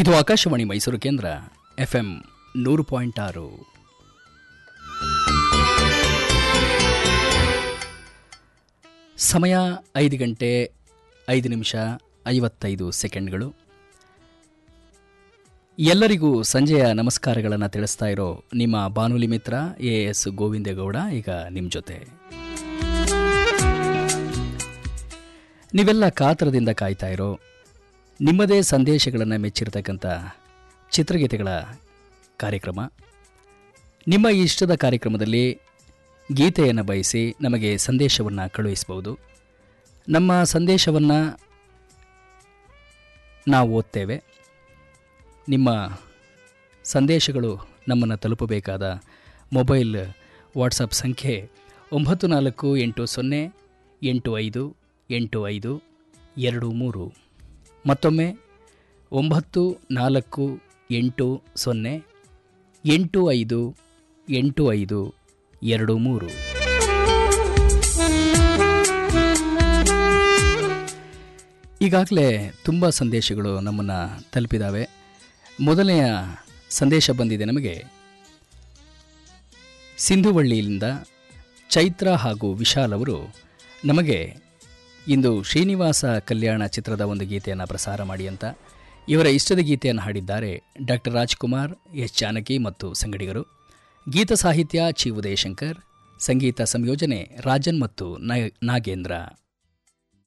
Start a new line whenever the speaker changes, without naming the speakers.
ಇದು ಆಕಾಶವಾಣಿ ಮೈಸೂರು ಕೇಂದ್ರ F M ನೂರು ಪಾಯಿಂಟ್ ಆರು ಸಮಯ ಐದು ಗಂಟೆ ಐದು ನಿಮಿಷ ಐವತ್ತೈದು ಸೆಕೆಂಡ್ಗಳು ಎಲ್ಲರಿಗೂ ಸಂಜೆಯ ನಮಸ್ಕಾರಗಳನ್ನು ತಿಳಿಸ್ತಾ ಇರೋ ನಿಮ್ಮ ಬಾನುಲಿ ಮಿತ್ರ ಎ ಎಸ್ ಗೋವಿಂದೇಗೌಡ ಈಗ ನಿಮ್ಮ ಜೊತೆ ನೀವೆಲ್ಲ ಕಾತರದಿಂದ ಕಾಯ್ತಾ ಇರೋ ನಿಮ್ಮದೇ ಸಂದೇಶಗಳನ್ನು ಮೆಚ್ಚಿರ್ತಕ್ಕಂಥ ಚಿತ್ರಗೀತೆಗಳ ಕಾರ್ಯಕ್ರಮ ನಿಮ್ಮ ಇಷ್ಟದ ಕಾರ್ಯಕ್ರಮದಲ್ಲಿ ಗೀತೆಯನ್ನು ಬಯಸಿ ನಮಗೆ ಸಂದೇಶವನ್ನು ಕಳುಹಿಸಬಹುದು ನಮ್ಮ ಸಂದೇಶವನ್ನು ನಾವು ಓದ್ತೇವೆ ನಿಮ್ಮ ಸಂದೇಶಗಳು ನಮ್ಮನ್ನು ತಲುಪಬೇಕಾದ ಮೊಬೈಲ್ ವಾಟ್ಸಪ್ ಸಂಖ್ಯೆ ಒಂಬತ್ತು ನಾಲ್ಕು ಎಂಟು ಸೊನ್ನೆ ಎಂಟು ಐದು ಎಂಟು ಐದು ಎರಡು ಮೂರು ಮತ್ತೊಮ್ಮೆ ಒಂಬತ್ತು ನಾಲ್ಕು ಎಂಟು ಸೊನ್ನೆ ಎಂಟು ಐದು ಎಂಟು ಐದು ಎರಡು ಮೂರು ಈಗಾಗಲೇ ತುಂಬ ಸಂದೇಶಗಳು ನಮ್ಮನ್ನು ತಲುಪಿದ್ದಾವೆ ಮೊದಲನೆಯ ಸಂದೇಶ ಬಂದಿದೆ ನಮಗೆ ಸಿಂಧುವಳ್ಳಿಯಿಂದ ಚೈತ್ರ ಹಾಗೂ ವಿಶಾಲ್ ಅವರು ನಮಗೆ ಇಂದು ಶ್ರೀನಿವಾಸ ಕಲ್ಯಾಣ ಚಿತ್ರದ ಒಂದು ಗೀತೆಯನ್ನು ಪ್ರಸಾರ ಮಾಡಿ ಅಂತ ಇವರ ಇಷ್ಟದ ಗೀತೆಯನ್ನು ಹಾಡಿದ್ದಾರೆ ಡಾಕ್ಟರ್ ರಾಜ್ಕುಮಾರ್ ಎಸ್ ಜಾನಕಿ ಮತ್ತು ಸಂಗಡಿಗರು ಗೀತ ಸಾಹಿತ್ಯ ಚಿ ಉದಯಶಂಕರ್ ಸಂಗೀತ ಸಂಯೋಜನೆ ರಾಜನ್ ಮತ್ತು ನಾಗೇಂದ್ರ